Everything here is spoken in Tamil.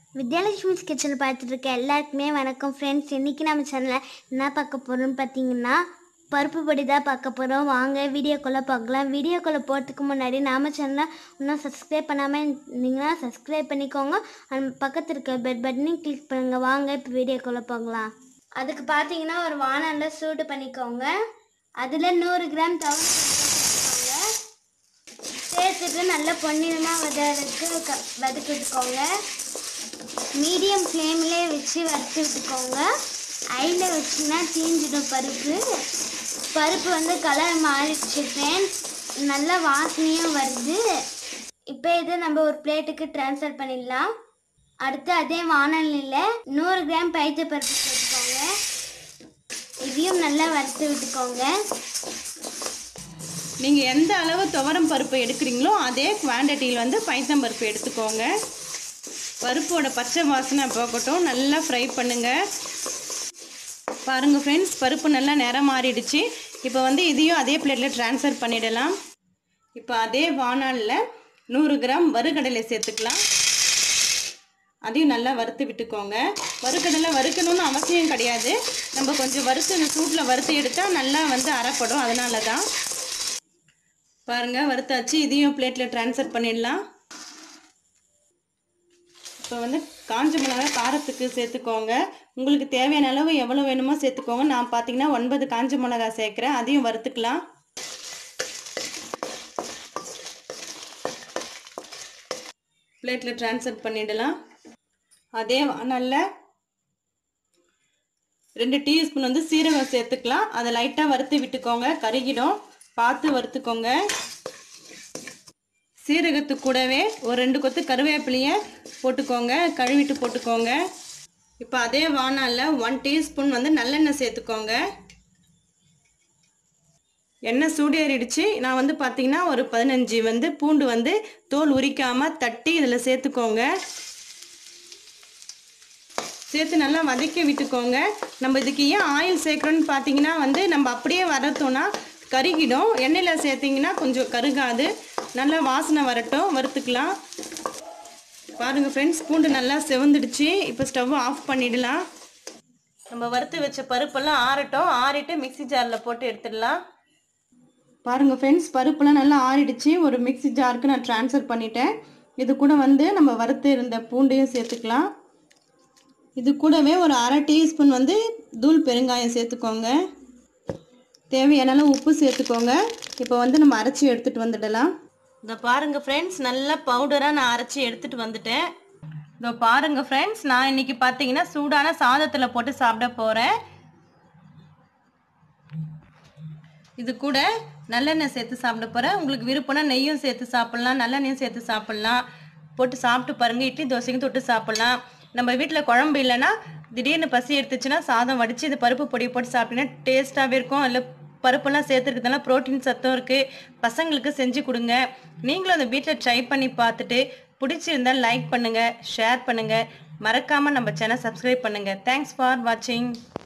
வித்யாலட்சுமிஸ் கிச்சன் பார்த்துட்டு இருக்க எல்லாருக்குமே வணக்கம் ஃப்ரெண்ட்ஸ் இன்றைக்கி நம்ம சேனலில் என்ன பார்க்க போகிறோம்னு பார்த்தீங்கன்னா பருப்பு பொடி தான் பார்க்க போகிறோம் வாங்க வீடியோக்குள்ளே பார்க்கலாம் வீடியோக்குள்ளே போகிறதுக்கு முன்னாடி நாம சேனலை இன்னும் சப்ஸ்கிரைப் பண்ணாமல் இருந்தீங்கன்னா சப்ஸ்கிரைப் பண்ணிக்கோங்க அந்த பக்கத்தில் இருக்க பெட் பட்டனையும் கிளிக் பண்ணுங்கள் வாங்க இப்போ வீடியோக்குள்ளே போகலாம் அதுக்கு பார்த்தீங்கன்னா ஒரு வானலில் சூடு பண்ணிக்கோங்க அதில் நூறு கிராம் தவறு சேர்த்துக்கோங்க சேர்த்துட்டு நல்லா பொன்னிறமாக வதக்கு க வதக்கி விட்டுக்கோங்க மீடியம் ஃப்ளேம்லேயே வச்சு வறுத்து விட்டுக்கோங்க ஐயில் வச்சிங்கன்னா தீஞ்சிடும் பருப்பு பருப்பு வந்து கலர் மாறிடுச்சு ஃப்ரெண்ட்ஸ் நல்ல வாசனையும் வருது இப்போ இதை நம்ம ஒரு பிளேட்டுக்கு ட்ரான்ஸ்ஃபர் பண்ணிடலாம் அடுத்து அதே வானலியில் நூறு கிராம் பைத்த பருப்பு சேர்த்துக்கோங்க இதையும் நல்லா வறுத்து விட்டுக்கோங்க நீங்கள் எந்த அளவு துவரம் பருப்பு எடுக்கிறீங்களோ அதே குவான்டிட்டியில் வந்து பைத்தம் பருப்பு எடுத்துக்கோங்க பருப்போட பச்சை வாசனை போகட்டும் நல்லா ஃப்ரை பண்ணுங்கள் பாருங்கள் ஃப்ரெண்ட்ஸ் பருப்பு நல்லா நிறம் மாறிடுச்சு இப்போ வந்து இதையும் அதே பிளேட்டில் ட்ரான்ஸ்ஃபர் பண்ணிடலாம் இப்போ அதே வானாலில் நூறு கிராம் வறுகடலை சேர்த்துக்கலாம் அதையும் நல்லா வறுத்து விட்டுக்கோங்க வறுக்கடலை வறுக்கணும்னு அவசியம் கிடையாது நம்ம கொஞ்சம் வறுத்து இந்த சூட்டில் வறுத்து எடுத்தால் நல்லா வந்து அரைப்படும் அதனால தான் பாருங்கள் வறுத்தாச்சு இதையும் பிளேட்டில் ட்ரான்ஸ்ஃபர் பண்ணிடலாம் இப்போ வந்து காஞ்ச மிளகா காரத்துக்கு சேர்த்துக்கோங்க உங்களுக்கு தேவையான அளவு எவ்வளோ வேணுமோ சேர்த்துக்கோங்க நான் பார்த்தீங்கன்னா ஒன்பது காஞ்ச மிளகா சேர்க்குறேன் அதையும் வறுத்துக்கலாம் பிளேட்டில் ட்ரான்ஸ்ஃபர் பண்ணிடலாம் அதே நல்ல ரெண்டு டீஸ்பூன் வந்து சீரகம் சேர்த்துக்கலாம் அதை லைட்டாக வறுத்து விட்டுக்கோங்க கருகிடும் பார்த்து வறுத்துக்கோங்க சீரகத்து கூடவே ஒரு ரெண்டு கொத்து கருவேப்பிலையை போட்டுக்கோங்க கழுவிட்டு போட்டுக்கோங்க இப்போ அதே வானாலில் ஒன் டீஸ்பூன் வந்து நல்லெண்ணெய் சேர்த்துக்கோங்க எண்ணெய் சூடேறிடுச்சு நான் வந்து பார்த்தீங்கன்னா ஒரு பதினஞ்சு வந்து பூண்டு வந்து தோல் உரிக்காமல் தட்டி இதில் சேர்த்துக்கோங்க சேர்த்து நல்லா வதக்கி விட்டுக்கோங்க நம்ம இதுக்கு ஏன் ஆயில் சேர்க்குறோன்னு பார்த்தீங்கன்னா வந்து நம்ம அப்படியே வறுத்தோன்னா கருகிடும் எண்ணெயில் சேர்த்திங்கன்னா கொஞ்சம் கருகாது நல்லா வாசனை வரட்டும் வறுத்துக்கலாம் பாருங்கள் ஃப்ரெண்ட்ஸ் பூண்டு நல்லா செவந்துடுச்சு இப்போ ஸ்டவ் ஆஃப் பண்ணிடலாம் நம்ம வறுத்து வச்ச பருப்பெல்லாம் ஆறட்டும் ஆறிட்டு மிக்ஸி ஜாரில் போட்டு எடுத்துடலாம் பாருங்கள் ஃப்ரெண்ட்ஸ் பருப்புலாம் நல்லா ஆறிடுச்சு ஒரு மிக்ஸி ஜாருக்கு நான் ட்ரான்ஸ்ஃபர் பண்ணிட்டேன் இது கூட வந்து நம்ம வறுத்து இருந்த பூண்டையும் சேர்த்துக்கலாம் இது கூடவே ஒரு அரை டீஸ்பூன் வந்து தூள் பெருங்காயம் சேர்த்துக்கோங்க தேவையான அளவு உப்பு சேர்த்துக்கோங்க இப்போ வந்து நம்ம அரைச்சி எடுத்துகிட்டு வந்துடலாம் இந்த பாருங்கள் ஃப்ரெண்ட்ஸ் நல்லா பவுடராக நான் அரைச்சி எடுத்துகிட்டு வந்துட்டேன் இதோ பாருங்கள் ஃப்ரெண்ட்ஸ் நான் இன்னைக்கு பார்த்தீங்கன்னா சூடான சாதத்தில் போட்டு சாப்பிட போகிறேன் இது கூட நல்லெண்ணெய் சேர்த்து சாப்பிட போகிறேன் உங்களுக்கு விருப்பம்னா நெய்யும் சேர்த்து சாப்பிட்லாம் நல்லெண்ணெயும் சேர்த்து சாப்பிட்லாம் போட்டு சாப்பிட்டு பாருங்கள் இட்லி தோசைக்கும் தொட்டு சாப்பிட்லாம் நம்ம வீட்டில் குழம்பு இல்லைன்னா திடீர்னு பசி எடுத்துச்சுன்னா சாதம் வடித்து இந்த பருப்பு பொடி போட்டு சாப்பிட்டீங்கன்னா டேஸ்ட்டாகவே இருக்கும் அதில் பருப்பெல்லாம் சேர்த்துருக்கிறதுனால ப்ரோட்டீன் சத்தம் இருக்குது பசங்களுக்கு செஞ்சு கொடுங்க நீங்களும் அந்த வீட்டில் ட்ரை பண்ணி பார்த்துட்டு பிடிச்சிருந்தால் லைக் பண்ணுங்கள் ஷேர் பண்ணுங்கள் மறக்காமல் நம்ம சேனல் சப்ஸ்கிரைப் பண்ணுங்கள் தேங்க்ஸ் ஃபார் வாட்சிங்